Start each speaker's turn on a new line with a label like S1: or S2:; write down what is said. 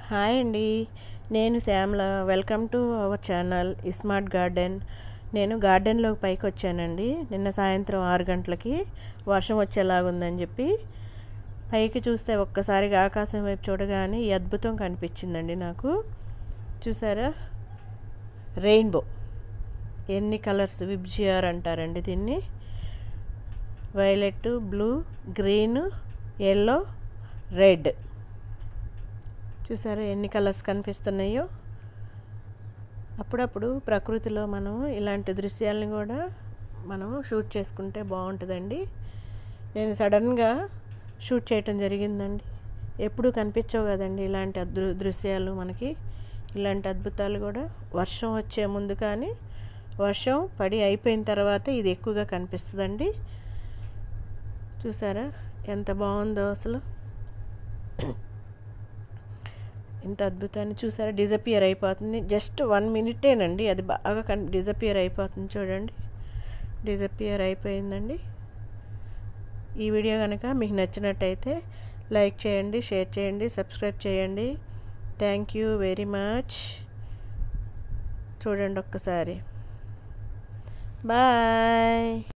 S1: hi అండి నేను Shyamala welcome to our channel smart garden నేను గార్డెన్లోకి పైకి వచ్చానండి నిన్న సాయంత్రం ఆరు గంటలకి వర్షం వచ్చేలాగుందని చెప్పి పైకి చూస్తే ఒక్కసారిగా ఆకాశం వైపు చూడగానే ఈ అద్భుతం కనిపించిందండి నాకు చూసారా రెయిన్బో ఎన్ని కలర్స్ విబ్జిఆర్ అంటారండి దీన్ని violet blue green yellow red చూసారా ఎన్ని కలర్స్ కనిపిస్తున్నాయో అప్పుడప్పుడు ప్రకృతిలో మనం ఇలాంటి దృశ్యాలను కూడా మనం షూట్ చేసుకుంటే బాగుంటుందండి నేను సడన్గా షూట్ చేయటం జరిగిందండి ఎప్పుడు కనిపించవు కదండి ఇలాంటి అదృ దృశ్యాలు మనకి ఇలాంటి అద్భుతాలు కూడా వర్షం వచ్చే ముందు కానీ వర్షం పడి అయిపోయిన తర్వాత ఇది ఎక్కువగా కనిపిస్తుందండి చూసారా ఎంత బాగుందో అసలు ఇంత అద్భుతాన్ని చూసారా డిజపియర్ అయిపోతుంది జస్ట్ వన్ మినిటేనండి అది బాగా కన్ డిజపియర్ అయిపోతుంది చూడండి డిజపియర్ అయిపోయిందండి ఈ వీడియో కనుక మీకు నచ్చినట్టయితే లైక్ చేయండి షేర్ చేయండి సబ్స్క్రైబ్ చేయండి థ్యాంక్ యూ వెరీ మచ్ చూడండి ఒక్కసారి బాయ్